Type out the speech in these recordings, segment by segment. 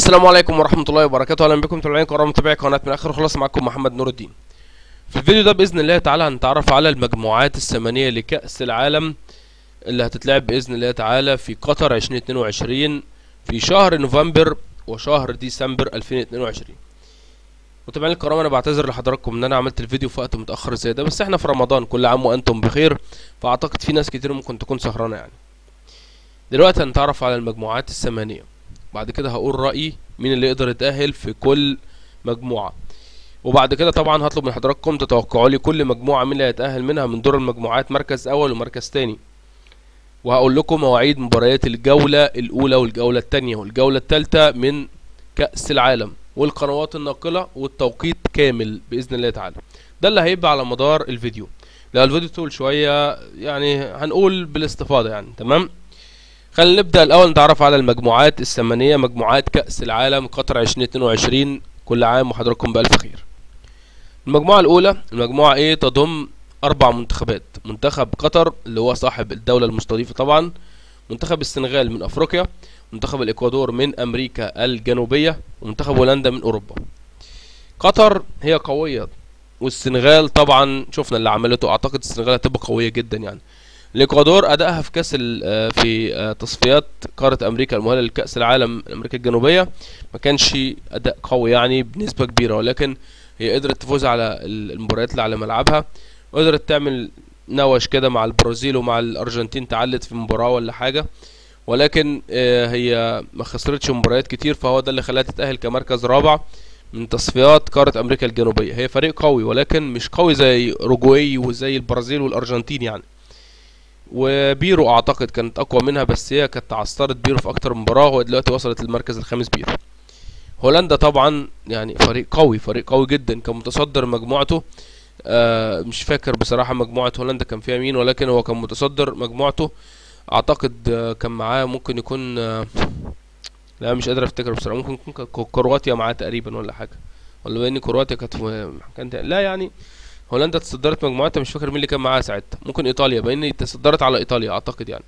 السلام عليكم ورحمة الله وبركاته أهلا بكم متابعين قناة متابعي قناة من آخر خلاص معكم محمد نور الدين في الفيديو ده بإذن الله تعالى هنتعرف على المجموعات الثمانية لكأس العالم اللي هتتلعب بإذن الله تعالى في قطر 2022 في شهر نوفمبر وشهر ديسمبر 2022 متابعين الكرام انا بعتذر لحضراتكم ان انا عملت الفيديو في وقت متاخر زي ده بس احنا في رمضان كل عام وانتم بخير فاعتقد في ناس كتير ممكن تكون سهرانه يعني دلوقتي هنتعرف على المجموعات الثمانيه بعد كده هقول رايي مين اللي يقدر يتاهل في كل مجموعه وبعد كده طبعا هطلب من حضراتكم تتوقعوا لي كل مجموعه مين اللي هيتاهل منها من دور المجموعات مركز اول ومركز تاني وهقول لكم مواعيد مباريات الجوله الاولى والجوله الثانيه والجوله الثالثه من كاس العالم والقنوات الناقله والتوقيت كامل باذن الله تعالى ده اللي هيبقى على مدار الفيديو لو الفيديو طول شويه يعني هنقول بالاستفاضه يعني تمام خلينا نبدا الاول نتعرف على المجموعات الثمانيه مجموعات كاس العالم قطر 2022 كل عام وحضراتكم بالف خير المجموعه الاولى المجموعه ايه تضم اربع منتخبات منتخب قطر اللي هو صاحب الدوله المستضيفه طبعا منتخب السنغال من افريقيا منتخب الاكوادور من امريكا الجنوبيه ومنتخب هولندا من اوروبا قطر هي قويه والسنغال طبعا شفنا اللي عملته اعتقد السنغال هتبقى قويه جدا يعني الاكوادور ادائها في كاس في تصفيات قاره امريكا المؤهله لكاس العالم امريكا الجنوبيه ما كانش اداء قوي يعني بنسبه كبيره ولكن هي قدرت تفوز على المباريات اللي على ملعبها وقدرت تعمل نوش كده مع البرازيل ومع الارجنتين تعلت في مباراه ولا حاجه ولكن هي ما خسرتش مباريات كتير فهو ده اللي خلاها تتأهل كمركز رابع من تصفيات قارة أمريكا الجنوبية هي فريق قوي ولكن مش قوي زي أوروجواي وزي البرازيل والأرجنتين يعني وبيرو أعتقد كانت أقوى منها بس هي كانت تعثرت بيرو في أكتر من مباراة ودلوقتي وصلت للمركز الخامس بيرو هولندا طبعا يعني فريق قوي فريق قوي جدا كان متصدر مجموعته آه مش فاكر بصراحة مجموعة هولندا كان فيها مين ولكن هو كان متصدر مجموعته اعتقد كان معاه ممكن يكون لا مش قادر افتكر بصراحه ممكن يكون كرواتيا معاه تقريبا ولا حاجه ولا بان كرواتيا كانت في مكان لا يعني هولندا تصدرت مجموعتها مش فاكر مين اللي كان معاها ساعتها ممكن ايطاليا بان تصدرت على ايطاليا اعتقد يعني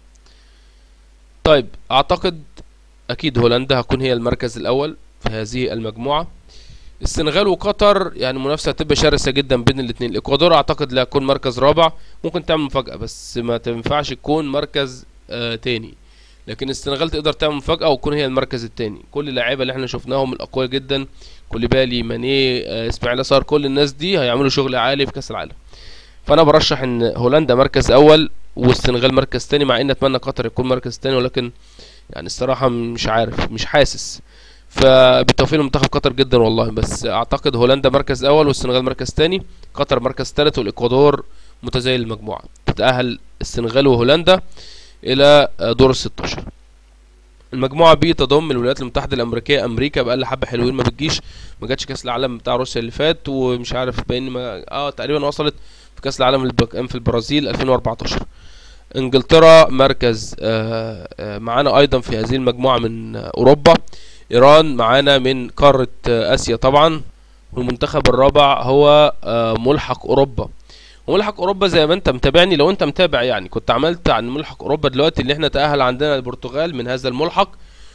طيب اعتقد اكيد هولندا هتكون هي المركز الاول في هذه المجموعه السنغال وقطر يعني منافسه هتبقى شرسه جدا بين الاثنين الاكوادور اعتقد لا يكون مركز رابع ممكن تعمل مفاجاه بس ما تنفعش تكون مركز آه تاني لكن السنغال تقدر تعمل مفاجاه وتكون هي المركز التاني كل اللعيبه اللي احنا شفناهم الاقوياء جدا كوليبالي ماني آه اسماعيل صار كل الناس دي هيعملوا شغل عالي في كاس العالم فانا برشح ان هولندا مركز اول والسنغال مركز تاني مع ان اتمنى قطر يكون مركز تاني ولكن يعني الصراحه مش عارف مش حاسس فبالتوفيق لمنتخب قطر جدا والله بس اعتقد هولندا مركز اول والسنغال مركز تاني قطر مركز ثالث والاكوادور متزايل المجموعه تتاهل السنغال وهولندا الى دور ال 16 المجموعه بي تضم الولايات المتحده الامريكيه امريكا بقى لها حبه حلوين ما بتجيش ما جاتش كاس العالم بتاع روسيا اللي فات ومش عارف باين ما اه تقريبا وصلت في كاس العالم في البرازيل 2014 انجلترا مركز آه آه معانا ايضا في هذه المجموعه من آه اوروبا ايران معانا من قارة اسيا طبعا والمنتخب الرابع هو ملحق اوروبا وملحق اوروبا زي ما انت متابعني لو انت متابع يعني كنت عملت عن ملحق اوروبا دلوقتي اللي احنا تأهل عندنا البرتغال من هذا الملحق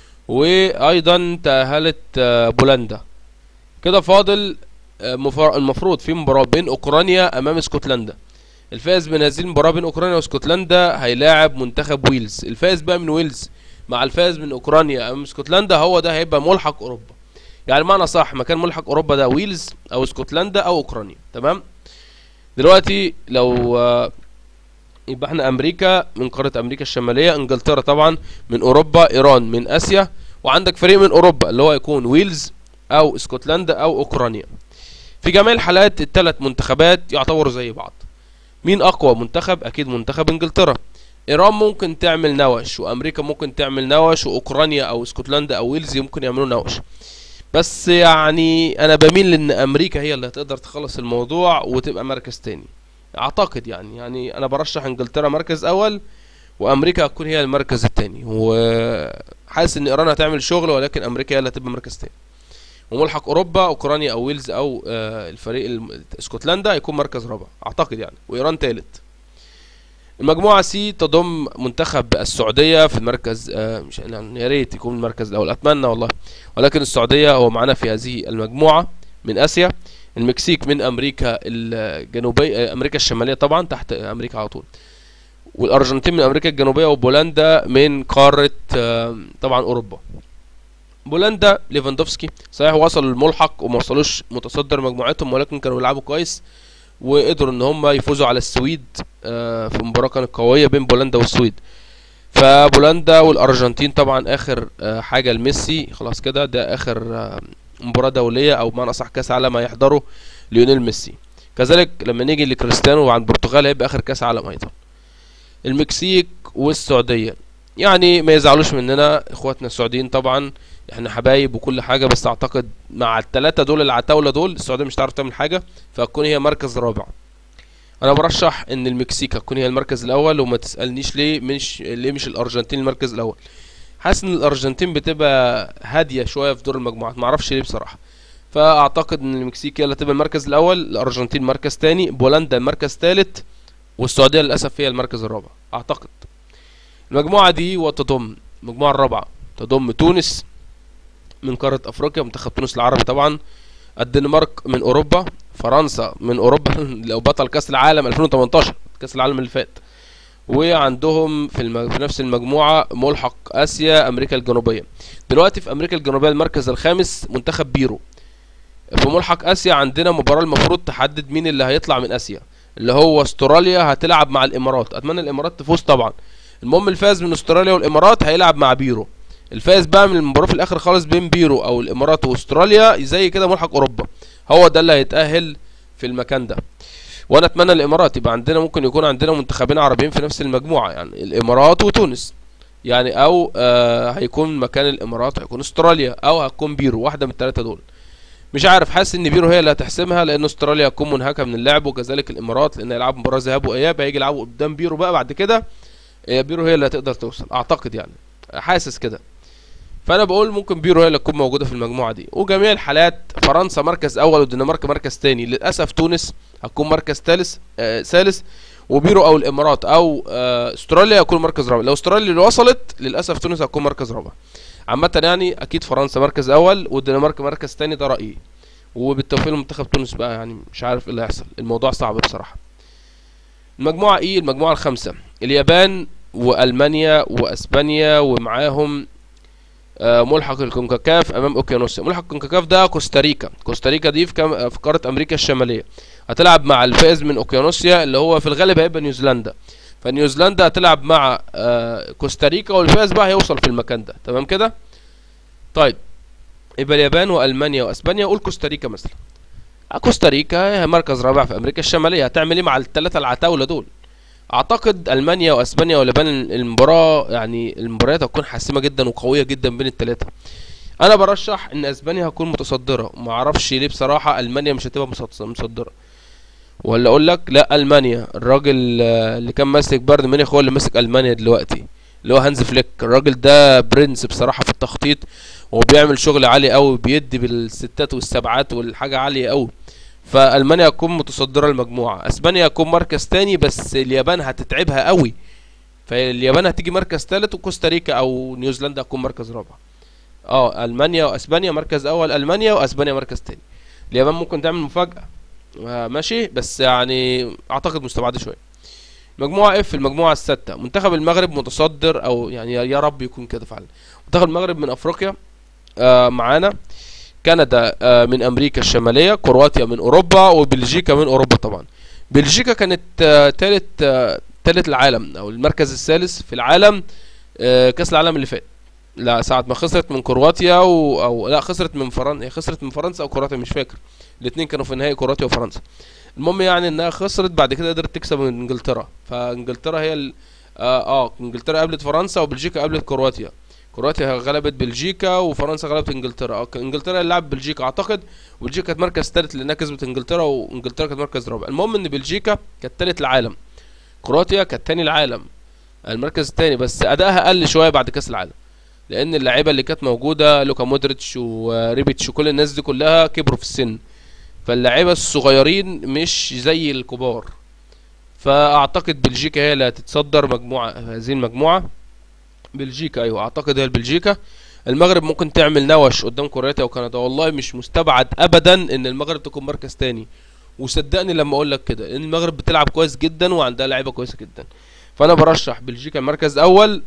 وايضا تأهلت بولندا كده فاضل المفروض في مباراة بين اوكرانيا امام اسكتلندا الفائز من هذه المباراة بين اوكرانيا واسكتلندا هيلاعب منتخب ويلز الفائز بقى من ويلز مع الفائز من اوكرانيا امام اسكتلندا هو ده هيبقى ملحق اوروبا يعني معنى صح مكان ملحق اوروبا ده ويلز او اسكتلندا او اوكرانيا تمام دلوقتي لو يبقى احنا امريكا من قاره امريكا الشماليه انجلترا طبعا من اوروبا ايران من اسيا وعندك فريق من اوروبا اللي هو يكون ويلز او اسكتلندا او اوكرانيا في جميع الحالات الثلاث منتخبات يعتبروا زي بعض مين اقوى منتخب اكيد منتخب انجلترا ايران ممكن تعمل نوش وامريكا ممكن تعمل نوش واوكرانيا او اسكتلندا او ويلز ممكن يعملوا نوش بس يعني انا بميل لان امريكا هي اللي هتقدر تخلص الموضوع وتبقى مركز تاني اعتقد يعني يعني انا برشح انجلترا مركز اول وامريكا هتكون هي المركز التاني وحاسس ان ايران هتعمل شغل ولكن امريكا هي اللي هتبقى مركز تاني وملحق اوروبا اوكرانيا او ويلز او آه الفريق اسكتلندا هيكون مركز رابع اعتقد يعني وايران تالت المجموعة سي تضم منتخب السعودية في المركز آه مش يعني يا ريت يكون المركز الأول أتمنى والله ولكن السعودية هو معنا في هذه المجموعة من آسيا المكسيك من أمريكا الجنوبية آه، أمريكا الشمالية طبعا تحت أمريكا على طول والأرجنتين من أمريكا الجنوبية وبولندا من قارة آه طبعا أوروبا بولندا ليفاندوفسكي صحيح وصل الملحق وما وصلوش متصدر مجموعتهم ولكن كانوا بيلعبوا كويس وقدروا ان هم يفوزوا على السويد آه، في مباراة كانت قوية بين بولندا والسويد فبولندا والارجنتين طبعا اخر آه، حاجة لميسي خلاص كده ده اخر آه، مباراة دولية او بمعنى اصح كاس عالم هيحضره ليونيل ميسي كذلك لما نيجي لكريستيانو وعند البرتغال هيبقى اخر كاس عالم ايضا المكسيك والسعودية يعني ما يزعلوش مننا اخواتنا السعوديين طبعا احنا حبايب وكل حاجه بس اعتقد مع الثلاثه دول العتاوله دول السعوديه مش هتعرف تعمل حاجه فهتكون هي مركز رابع انا برشح ان المكسيك هتكون هي المركز الاول وما تسالنيش ليه مش ليه مش الارجنتين المركز الاول حاسس ان الارجنتين بتبقى هاديه شويه في دور المجموعات معرفش ليه بصراحه فاعتقد ان المكسيك هي اللي هتبقى المركز الاول الارجنتين مركز تاني بولندا مركز تالت والسعوديه للاسف هي المركز الرابع اعتقد المجموعه دي وتضم المجموعه الرابعه تضم تونس من قارة افريقيا منتخب تونس العربي طبعا الدنمارك من اوروبا فرنسا من اوروبا لو بطل كاس العالم 2018 كاس العالم اللي فات وعندهم في, المج... في نفس المجموعة ملحق اسيا امريكا الجنوبية دلوقتي في امريكا الجنوبية المركز الخامس منتخب بيرو في ملحق اسيا عندنا مباراة المفروض تحدد مين اللي هيطلع من اسيا اللي هو استراليا هتلعب مع الامارات اتمنى الامارات تفوز طبعا المهم الفاز من استراليا والامارات هيلعب مع بيرو الفائز بقى من المباراه في الاخر خالص بين بيرو او الامارات واستراليا زي كده ملحق اوروبا هو ده اللي هيتاهل في المكان ده وانا اتمنى الامارات يبقى عندنا ممكن يكون عندنا منتخبين عربيين في نفس المجموعه يعني الامارات وتونس يعني او آه هيكون مكان الامارات هيكون استراليا او هتكون بيرو واحده من الثلاثه دول مش عارف حاسس ان بيرو هي اللي هتحسمها لان استراليا هتكون منهكه من اللعب وكذلك الامارات لان يلعبوا مباراه ذهاب واياب هيجي يلعبوا قدام بيرو بقى بعد كده آه، بيرو هي اللي هتقدر توصل اعتقد يعني حاسس كده فانا بقول ممكن بيرو هي اللي تكون موجوده في المجموعه دي وجميع الحالات فرنسا مركز اول والدنمارك مركز تاني للاسف تونس هتكون مركز ثالث آه ثالث وبيرو او الامارات او آه استراليا هيكون مركز رابع لو استراليا اللي وصلت للاسف تونس هتكون مركز رابع عامه يعني اكيد فرنسا مركز اول والدنمارك مركز تاني ده رايي وبالتوفيق لمنتخب تونس بقى يعني مش عارف ايه اللي هيحصل الموضوع صعب بصراحه المجموعه ايه المجموعه الخامسه اليابان والمانيا واسبانيا ومعاهم آه، ملحق الكونكاكاف امام اوكيانوسيا ملحق الكونكاكاف ده كوستاريكا كوستاريكا دي في, كام في قاره امريكا الشماليه هتلعب مع الفائز من اوكيانوسيا اللي هو في الغالب هيبقى نيوزيلندا فنيوزيلندا هتلعب مع آه، كوستاريكا والفائز بقى هيوصل في المكان ده تمام كده طيب يبقى اليابان والمانيا واسبانيا قول كوستاريكا مثلا آه، كوستاريكا هي مركز رابع في امريكا الشماليه هتعمل ايه مع الثلاثه العتاوله دول اعتقد المانيا واسبانيا واليابان المباراه يعني المباريات هتكون حاسمه جدا وقويه جدا بين الثلاثه انا برشح ان اسبانيا هتكون متصدره ما اعرفش ليه بصراحه المانيا مش هتبقى متصدره ولا اقول لك لا المانيا الراجل آه، اللي كان ماسك بايرن ميونخ هو اللي ماسك المانيا دلوقتي اللي هو هانز فليك الراجل ده برنس بصراحه في التخطيط وبيعمل شغل عالي قوي بيدي بالستات والسبعات والحاجه عاليه قوي فالمانيا هتكون متصدره المجموعه اسبانيا هتكون مركز تاني بس اليابان هتتعبها قوي فاليابان هتيجي مركز تالت وكوستاريكا او نيوزيلندا هتكون مركز رابع اه المانيا واسبانيا مركز اول المانيا واسبانيا مركز تاني اليابان ممكن تعمل مفاجاه آه ماشي بس يعني اعتقد مستبعده شويه مجموعة اف المجموعة الستة منتخب المغرب متصدر او يعني يا رب يكون كده فعلا منتخب المغرب من افريقيا آه معانا كندا آه، من امريكا الشماليه كرواتيا من اوروبا وبلجيكا من اوروبا طبعا بلجيكا كانت ثالث آه، ثالث العالم او المركز الثالث في العالم آه، كاس العالم اللي فات لا ساعة ما خسرت من كرواتيا و... او لا خسرت من فرنسا خسرت من فرنسا او كرواتيا مش فاكر الاثنين كانوا في النهائي كرواتيا وفرنسا المهم يعني انها خسرت بعد كده قدرت تكسب من انجلترا فانجلترا هي ال... اه, آه انجلترا قابلت فرنسا وبلجيكا قابلت كرواتيا كرواتيا غلبت بلجيكا وفرنسا غلبت انجلترا انجلترا اللي لعب بلجيكا اعتقد وبلجيكا كانت مركز ثالث لانها كسبت انجلترا وانجلترا كانت مركز رابع المهم ان بلجيكا كانت ثالث العالم كرواتيا كانت ثاني العالم المركز الثاني بس ادائها قل شويه بعد كاس العالم لان اللعيبه اللي كانت موجوده لوكا مودريتش وريبيتش وكل الناس دي كلها كبروا في السن فاللعيبه الصغيرين مش زي الكبار فاعتقد بلجيكا هي اللي هتتصدر مجموعه هذه المجموعه بلجيكا ايوه اعتقد هي بلجيكا المغرب ممكن تعمل نوش قدام كرواتيا وكندا والله مش مستبعد ابدا ان المغرب تكون مركز تاني وصدقني لما اقول لك كده ان المغرب بتلعب كويس جدا وعندها لعيبه كويسه جدا فانا برشح بلجيكا مركز اول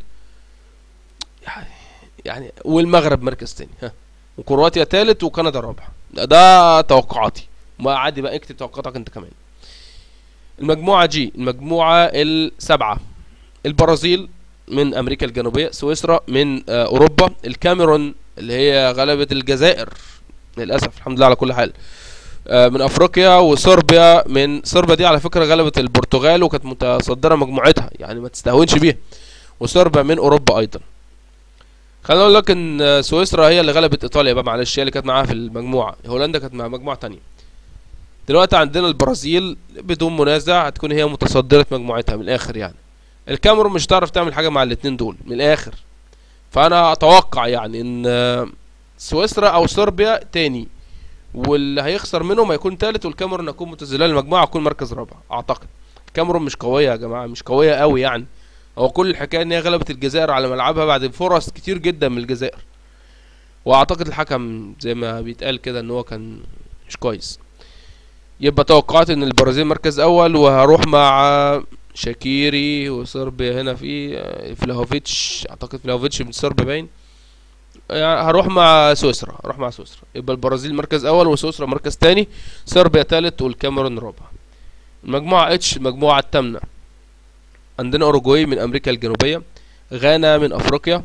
يعني والمغرب مركز تاني ها وكرواتيا تالت وكندا رابع ده, ده توقعاتي ما عادي بقى اكتب توقعاتك انت كمان المجموعة جي المجموعة السبعة البرازيل من امريكا الجنوبية سويسرا من آه اوروبا الكاميرون اللي هي غلبت الجزائر للاسف الحمد لله على كل حال آه من افريقيا وصربيا من صربيا دي على فكرة غلبت البرتغال وكانت متصدرة مجموعتها يعني ما تستهونش بيها وصربيا من اوروبا ايضا خليني اقول لك ان سويسرا هي اللي غلبت ايطاليا بقى معلش هي اللي كانت معاها في المجموعه هولندا كانت مع مجموعه تانية دلوقتي عندنا البرازيل بدون منازع هتكون هي متصدره مجموعتها من الاخر يعني الكاميرون مش هتعرف تعمل حاجه مع الاتنين دول من الاخر فانا اتوقع يعني ان سويسرا او صربيا تاني واللي هيخسر منهم هيكون تالت والكاميرون هتكون متزلة المجموعه هتكون مركز رابع اعتقد الكاميرون مش قويه يا جماعه مش قويه قوي يعني هو كل الحكايه ان هي غلبت الجزائر على ملعبها بعد فرص كتير جدا من الجزائر واعتقد الحكم زي ما بيتقال كده ان هو كان مش كويس يبقى توقعت ان البرازيل مركز اول وهروح مع شاكيري وصربيا هنا في فلاهوفيتش اعتقد فلاهوفيتش من صربيا باين يعني هروح مع سويسرا هروح مع سويسرا يبقى البرازيل مركز اول وسويسرا مركز تاني صربيا تالت والكاميرون رابع المجموعة اتش المجموعة الثامنة عندنا اوروجواي من امريكا الجنوبية غانا من افريقيا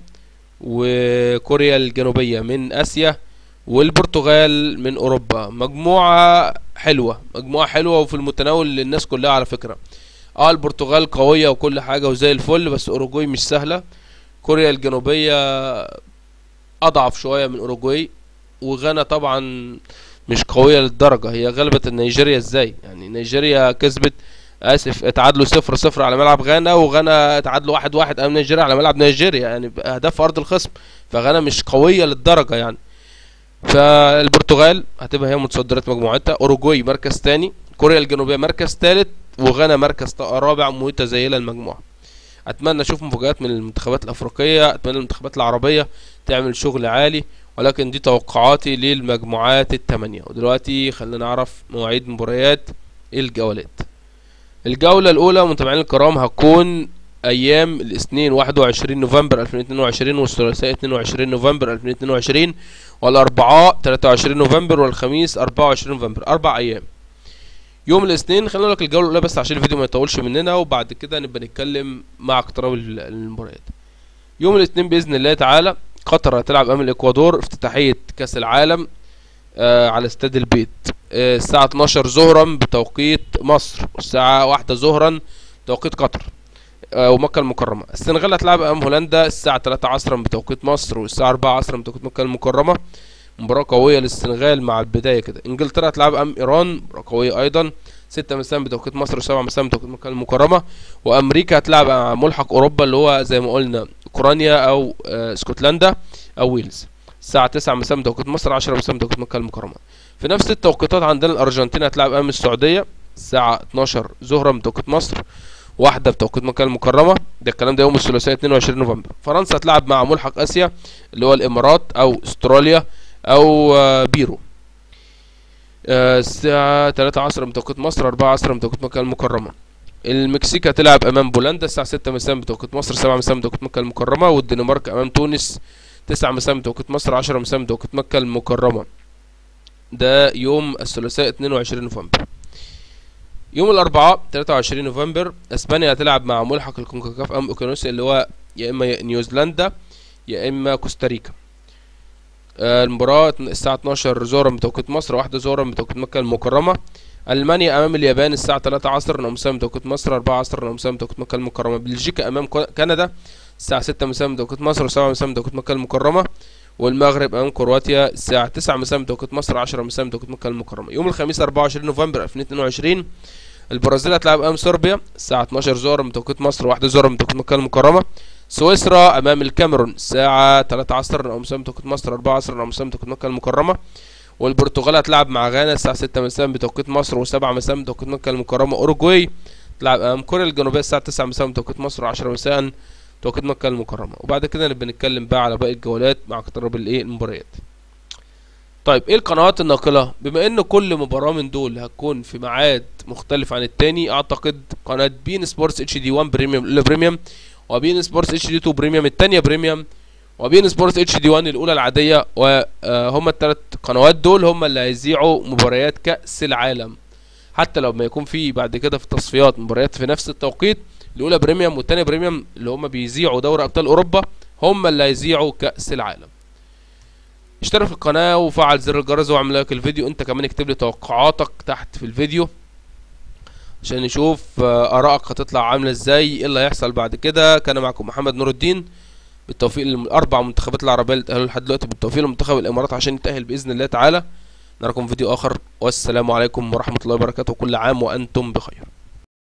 وكوريا الجنوبية من اسيا والبرتغال من اوروبا مجموعة حلوة مجموعة حلوة وفي المتناول للناس كلها على فكرة اه البرتغال قوية وكل حاجة وزي الفل بس اوروجواي مش سهلة كوريا الجنوبية اضعف شوية من اوروجواي وغانا طبعا مش قوية للدرجة هي غلبت نيجيريا ازاي يعني نيجيريا كسبت اسف اتعادلوا صفر صفر على ملعب غانا وغانا اتعادلوا واحد واحد امام نيجيريا على ملعب نيجيريا يعني اهداف في ارض الخصم فغانا مش قوية للدرجة يعني فالبرتغال هتبقى هي متصدرة مجموعتها اوروجواي مركز تاني كوريا الجنوبية مركز تالت وغانا مركز رابع متزيلة المجموعة اتمنى اشوف مفاجآت من المنتخبات الافريقية اتمنى المنتخبات العربية تعمل شغل عالي ولكن دي توقعاتي للمجموعات الثمانية ودلوقتي خلينا نعرف مواعيد مباريات الجولات الجولة الأولى متابعينا الكرام هتكون أيام الاثنين 21 نوفمبر 2022 والثلاثاء 22 نوفمبر 2022 والأربعاء 23 نوفمبر والخميس 24 نوفمبر أربع أيام يوم الاثنين خلينا نقول لك الجولة الأولى بس عشان الفيديو ما يطولش مننا وبعد كده نبقى نتكلم مع اقتراب المباريات يوم الاثنين بإذن الله تعالى قطر هتلعب امام الاكوادور افتتاحيه كاس العالم آه على استاد البيت آه الساعه 12 ظهرا بتوقيت مصر الساعه 1 ظهرا بتوقيت قطر آه ومكه المكرمه السنغال هتلعب امام هولندا الساعه 3 عصرا بتوقيت مصر والساعه 4 عصرا بتوقيت مكه المكرمه مباراه قويه للسنغال مع البدايه كده انجلترا هتلعب امام ايران مباراه قويه ايضا 6 مساء بتوقيت مصر و7 مساء بتوقيت مكه المكرمه وامريكا هتلعب مع ملحق اوروبا اللي هو زي ما قلنا اوكرانيا او آه اسكتلندا او ويلز الساعة 9 مساء بتوقيت مصر 10 مساء بتوقيت مكة المكرمة في نفس التوقيتات عندنا الأرجنتين هتلعب أمام السعودية الساعة 12 ظهرا بتوقيت مصر واحدة بتوقيت مكة المكرمة ده الكلام ده يوم الثلاثاء 22 نوفمبر فرنسا هتلعب مع ملحق آسيا اللي هو الإمارات أو استراليا أو آه بيرو آه الساعة 3 عصرا بتوقيت مصر 4 عصرا بتوقيت مكة المكرمة المكسيك هتلعب امام بولندا الساعه 6 مساء بتوقيت مصر 7 مساء بتوقيت مكه المكرمه والدنمارك امام تونس 9 مساء بتوقيت مصر 10 مساء بتوقيت مكه المكرمه ده يوم الثلاثاء 22 نوفمبر يوم الاربعاء 23 نوفمبر اسبانيا هتلعب مع ملحق الكونكاكاف امام اوكيانوسيا اللي هو يا اما نيوزيلندا يا اما كوستاريكا آه المباراة الساعة 12 ظهرا بتوقيت مصر واحدة ظهرا بتوقيت مكة المكرمة المانيا امام اليابان الساعه 3 عصرا مساء بتوقيت مصر 4 عصرا مساء بتوقيت مكه المكرمه بلجيكا امام كندا الساعه 6 مساء بتوقيت مصر و7 مساء بتوقيت مكه المكرمه والمغرب امام كرواتيا الساعه 9 مساء بتوقيت مصر 10 مساء بتوقيت مكه المكرمه يوم الخميس 24 نوفمبر 2022 البرازيل هتلعب امام صربيا الساعه 12 ظهرا بتوقيت مصر 1 ظهرا بتوقيت مكه المكرمه سويسرا امام الكاميرون الساعه 3 عصرا او مساء بتوقيت مصر 4 عصرا او مساء بتوقيت مكه المكرمه والبرتغال هتلعب مع غانا الساعة 6 مساء بتوقيت مصر و7 مساء بتوقيت مكة المكرمة أوروجواي تلعب امام كوريا الجنوبيه الساعه 9 مساء توقيت مصر 10 مساء توقيت مكه المكرمه وبعد كده نبقى نتكلم بقى على باقي الجولات مع اقتراب الايه المباريات طيب ايه القنوات الناقله بما ان كل مباراه من دول هتكون في ميعاد مختلف عن التاني اعتقد قناه بين سبورتس اتش دي 1 بريميوم الاولى بريميوم وبين سبورتس اتش دي 2 بريميوم التانية بريميوم وبين سبورتس اتش دي 1 الاولى العاديه وهم الثلاث قنوات دول هم اللي هيذيعوا مباريات كاس العالم حتى لو ما يكون في بعد كده في التصفيات مباريات في نفس التوقيت الاولى بريميوم والتانية بريميوم اللي هم بيذيعوا دوري ابطال اوروبا هم اللي هيذيعوا كاس العالم اشترك في القناه وفعل زر الجرس واعمل لايك الفيديو انت كمان اكتب لي توقعاتك تحت في الفيديو عشان نشوف آه، ارائك هتطلع عامله ازاي ايه اللي هيحصل بعد كده كان معكم محمد نور الدين بالتوفيق للاربع منتخبات العربيه اللي اتاهلوا لحد دلوقتي بالتوفيق لمنتخب الامارات عشان يتاهل باذن الله تعالى نراكم في فيديو اخر والسلام عليكم ورحمه الله وبركاته كل عام وانتم بخير